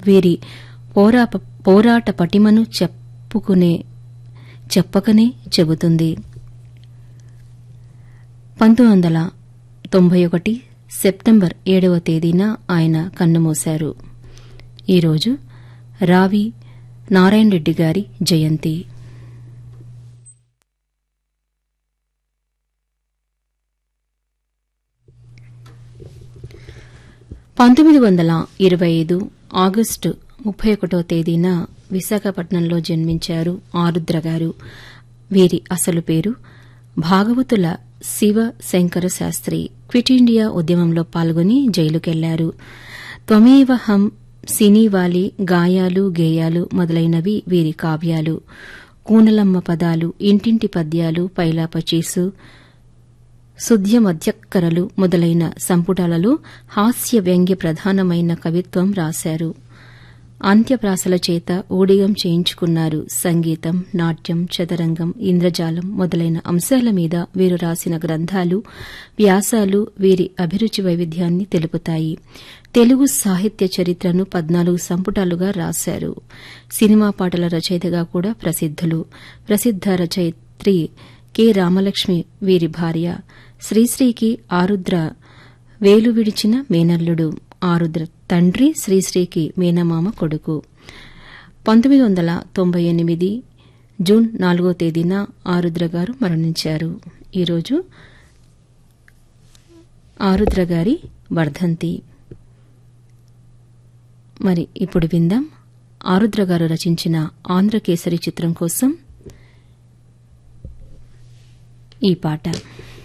వీరి పోరాప పోరాట పటిమను చెప్పుకునే చెప్పకనే చెబుతుంది పంతొమ్మిది వందల తొంభై ఒకటి సెప్టెంబర్ ఏడవ తేదీన ఆయన కన్నుమూశారు ఈరోజు రావి నారాయణ రెడ్డి గారి జయంతి పంతొమ్మిది వందల ఇరవై ఐదు ఆగస్టు ముప్పై ఒకటో తేదీన విశాఖపట్నంలో జన్మించారు ఆరుద్ర గారు వీరి అసలు పేరు భాగవతుల శివ శంకర శాస్త్రి క్విట్ ఇండియా ఉద్యమంలో పాల్గొని జైలుకెళ్లారు త్వమేవ హం సినీవాలి గాయాలు గేయాలు మొదలైనవి వీరి కావ్యాలు కూనలమ్మ పదాలు ఇంటింటి పద్యాలు పైలాపచీసు సుద్య మధ్యక్కరలు మొదలైన సంపుటాలలో హాస్య వ్యంగ్య ప్రధానమైన కవిత్వం రాశారు అంత్యప్రాసల చేత ఊడిగం చేయించుకున్నారు సంగీతం నాట్యం చదరంగం ఇంద్రజాలం మొదలైన అంశాల మీద వీరు రాసిన గ్రంథాలు వ్యాసాలు వీరి అభిరుచి వైవిధ్యాన్ని తెలుపుతాయి తెలుగు సాహిత్య చరిత్రను పద్నాలుగు సంపుటాలుగా రాశారు సినిమా పాటల రచయితగా కూడా ప్రసిద్దులు ప్రసిద్ద రచయిత్రి కె రామలక్ష్మి వీరి భార్య శ్రీశ్రీకి ఆరుద్ర వేలు విడిచిన మేనల్లుడు ఆరుద్ర తండ్రి శ్రీశ్రీకి మేనమామ కొడుకు పంతొమ్మిది వందల తొంభై ఎనిమిది జూన్ నాలుగో తేదీన ఆరుద్ర గారు మరణించారు ఈరోజు ఆరుద్ర గారి వర్ధంతి మరి ఇప్పుడు విందాం ఆరుద్ర గారు రచించిన ఆంధ్రకేసరి చిత్రం కోసం ఈ పాట